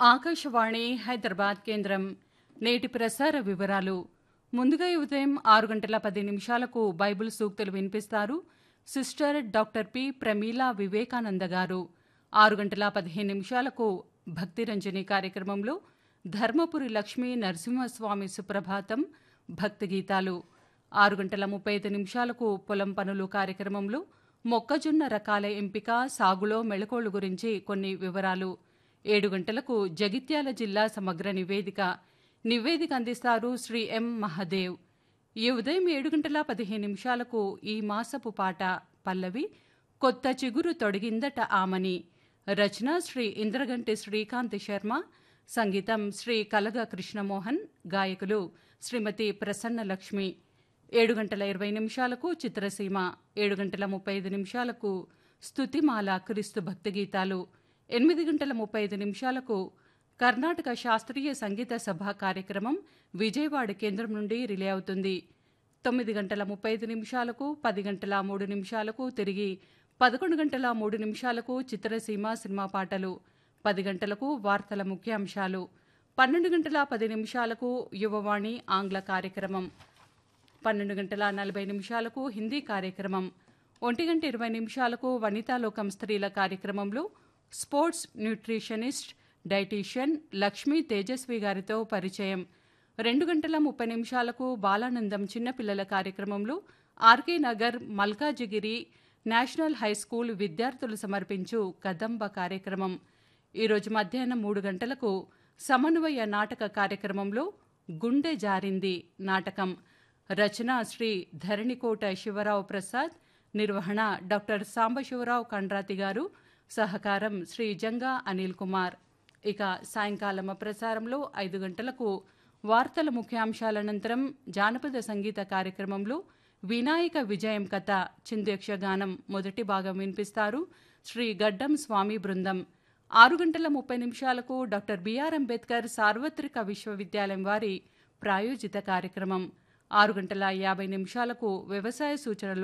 ఆకాశవాణి హైదరాబాద్ కేంద్రం నేటి ప్రసార వివరాలు ముందుగా ఈ ఉదయం ఆరు గంటల పది నిమిషాలకు బైబిల్ సూక్తులు వినిపిస్తారు sister doctor P Pramila Vivekananda గారు ఆరు గంటల పదిహేను నిమిషాలకు భక్తిరంజని కార్యక్రమంలో ధర్మపురి లక్ష్మీ నరసింహస్వామి సుప్రభాతం భక్తి గీతాలు ఆరు గంటల ముప్పై ఐదు నిమిషాలకు పొలం పనులు కార్యక్రమంలో మొక్కజొన్న రకాల ఎంపిక సాగులో మెళకువలు గురించి కొన్ని వివరాలు ఏడు గంటలకు జగిత్యాల జిల్లా సమగ్ర నివేదిక నివేదిక అందిస్తారు శ్రీ ఎం మహదేవ్ ఈ ఉదయం ఏడు గంటల పదిహేను నిమిషాలకు ఈ మాసపు పాట పల్లవి కొత్త చిగురు తొడిగిందట ఆమని రచన శ్రీ ఇంద్రగంటి శ్రీకాంత్ శర్మ సంగీతం శ్రీ కలగ కృష్ణమోహన్ గాయకులు శ్రీమతి ప్రసన్న లక్ష్మి ఏడు గంటల ఇరవై నిమిషాలకు చిత్రసీమ ఏడు గంటల ముప్పై ఐదు నిమిషాలకు స్తుతిమాల క్రీస్తు భక్తి గీతాలు ఎనిమిది గంటల ముప్పై ఐదు నిమిషాలకు కర్ణాటక శాస్త్రీయ సంగీత సభ కార్యక్రమం విజయవాడ కేంద్రం నుండి రిలే అవుతుంది తొమ్మిది గంటల ముప్పై ఐదు నిమిషాలకు పది గంటల మూడు నిమిషాలకు తిరిగి పదకొండు గంటల మూడు నిమిషాలకు చిత్రసీమ సినిమా పాటలు పది గంటలకు వార్తల ముఖ్యాంశాలు పన్నెండు గంటల పది నిమిషాలకు యువవాణి ఆంగ్ల కార్యక్రమం పన్నెండు గంటల నలభై నిమిషాలకు హిందీ కార్యక్రమం ఒంటి గంట ఇరవై నిమిషాలకు వనితాలోకం స్త్రీల కార్యక్రమంలో sports nutritionist dietitian Lakshmi Tejaswi గారితో పరిచయం రెండు గంటల ముప్పై నిమిషాలకు బాలానందం చిన్నపిల్లల కార్యక్రమంలో RK Nagar Malkajgiri national high school విద్యార్థులు సమర్పించు కదంబ కార్యక్రమం ఈరోజు మధ్యాహ్నం మూడు గంటలకు సమన్వయ నాటక కార్యక్రమంలో గుండె జారింది నాటకం రచన శ్రీ ధరణికోట శివరావు ప్రసాద్ నిర్వహణ డాక్టర్ సాంబశివరావు కండ్రాతి గారు సహకారం శ్రీ జంగా అనిల్ కుమార్ ఇక సాయంకాలం ప్రసారంలో ఐదు గంటలకు వార్తల ముఖ్యాంశాల అనంతరం జానపద సంగీత కార్యక్రమంలో వినాయక విజయం కథ చింద్యక్షగానం మొదటి భాగం వినిపిస్తారు శ్రీ గడ్డం స్వామి బృందం ఆరు గంటల ముప్పై నిమిషాలకు డాక్టర్ బిఆర్ అంబేద్కర్ సార్వత్రిక విశ్వవిద్యాలయం వారి ప్రాయోజిత కార్యక్రమం ఆరు గంటల యాభై నిమిషాలకు వ్యవసాయ సూచనలు